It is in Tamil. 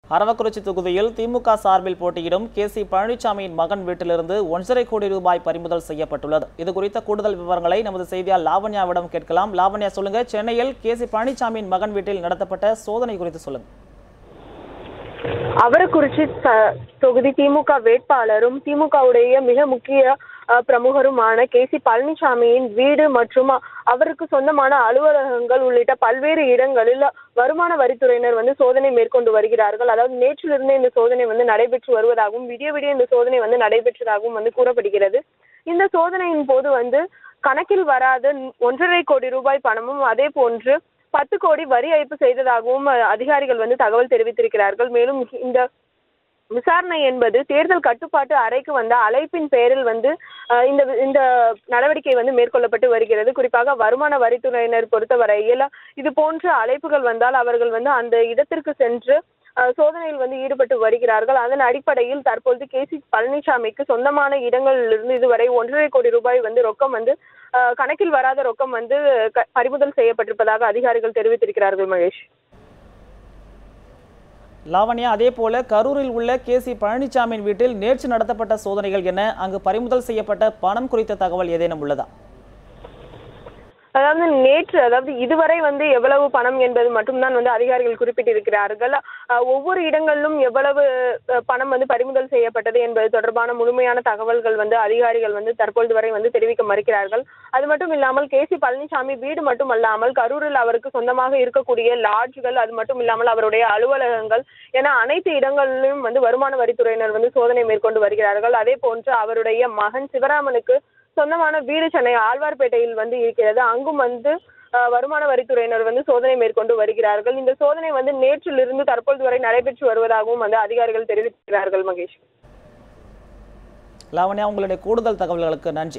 அரவக்குறிச்சி தொகுதியில் திமுக சார்பில் போட்டியிடும் கே சி பழனிசாமியின் மகன் வீட்டிலிருந்து ஒன்றரை கோடி ரூபாய் பறிமுதல் செய்யப்பட்டுள்ளது இது குறித்த கூடுதல் விவரங்களை நமது செய்தியாளர் லாவண்யாவிடம் கேட்கலாம் லாவண்யா சொல்லுங்க சென்னையில் கே சி பழனிசாமியின் மகன் வீட்டில் நடத்தப்பட்ட சோதனை குறித்து சொல்லுங்க அவரக்குறிச்சி ச- தொகுதி திமுக வேட்பாளரும் திமுகவுடைய மிக முக்கிய அஹ், பிரமுகருமான கே சி பழனிசாமியின் வீடு மற்றும் அ- அவருக்கு சொந்தமான அலுவலகங்கள் உள்ளிட்ட பல்வேறு இடங்களில் வருமான வரித்துறையினர் வந்து சோதனை மேற்கொண்டு வருகிறார்கள் அதாவது நேற்றிலிருந்தே இந்த சோதனை வந்து நடைபெற்று வருவதாகவும் விடிய விடிய இந்த சோதனை வந்து நடைபெற்றதாகவும் வந்து கூறப்படுகிறது இந்த சோதனையின் போது வந்து கணக்கில் வராத ஒன்றரை கோடி ரூபாய் பணமும் அதே போன்று பத்து கோடி வரி ஏய்ப்பு செய்ததாகவும் அஹ், அதிகாரிகள் வந்து தகவல் தெரிவித்திருக்கிறார்கள் மேலும் இந்த விசாரணை என்பது தேர்தல் கட்டுப்பாட்டு அறைக்கு வந்த அழைப்பின் பேரில் வந்து அஹ், இந்த இந்த நடவடிக்கை வந்து மேற்கொள்ளப்பட்டு வருகிறது குறிப்பாக வருமான வரித்துறையினர் பொறுத்தவரையில் இது போன்ற அழைப்புகள் வந்தால் அவர்கள் வந்து அந்த இடத்திற்கு சென்று அஹ், சோதனையில் வந்து ஈடுபட்டு வருகிறார்கள் அதன் அடிப்படையில் தற்பொழுது கே சி பழனிசாமிக்கு சொந்தமான இடங்களிலிருந்து இதுவரை ஒன்றரை கோடி ரூபாய் வந்து ரொக்கம் வந்து அஹ், கணக்கில் வராத ரொக்கம் வந்து க- பறிமுதல் செய்யப்பட்டிருப்பதாக அதிகாரிகள் தெரிவித்திருக்கிறார்கள் மகேஷ் லாவண்யா அதே போல கரூரில் உள்ள கே சி பழனிசாமியின் வீட்டில் நேற்று நடத்தப்பட்ட சோதனைகள் என்ன அங்கு பறிமுதல் செய்யப்பட்ட பணம் குறித்த தகவல் ஏதேனும் உள்ளதா அதாவது நேற்று அதாவது இதுவரை வந்து எவ்வளவு பணம் என்பது மட்டும்தான் வந்து அதிகாரிகள் குறிப்பிட்டிருக்கிறார்கள் அஹ், ஒவ்வொரு இடங்களிலும் எவ்வளவு அஹ், பணம் வந்து பறிமுதல் செய்யப்பட்டது என்பது தொடர்பான முழுமையான தகவல்கள் வந்து அதிகாரிகள் வந்து தற்பொழுது வரை வந்து தெரிவிக்க மறுக்கிறார்கள் அது மட்டும் இல்லாமல் கே சி பழனிசாமி வீடு மட்டும் அல்லாமல் கரூரில் அவருக்கு சொந்தமாக இருக்கக்கூடிய லாட்ஜ்கள் அது மட்டும் இல்லாமல் அவருடைய அலுவலகங்கள் என அனைத்து இடங்களிலும் வந்து வருமான வரித்துறையினர் வந்து சோதனை மேற்கொண்டு வருகிறார்கள் அதே போன்று அவருடைய மகன் சிவராமனுக்கு சொந்தமான வீடு சென்னை ஆழ்வார்பேட்டையில் வந்து இருக்கிறது அங்கும் வந்து அஹ், வருமான வரித்துறையினர் வந்து சோதனை மேற்கொண்டு வருகிறார்கள் இந்த சோதனை வந்து நேற்றிலிருந்து தற்பொழுது வரை நடைபெற்று வருவதாகவும் வந்து அதிகாரிகள் தெரிவித்திருக்கிறார்கள் மகேஷ் லாவண்யா உங்களுடைய கூடுதல் தகவல்களுக்கு நன்றி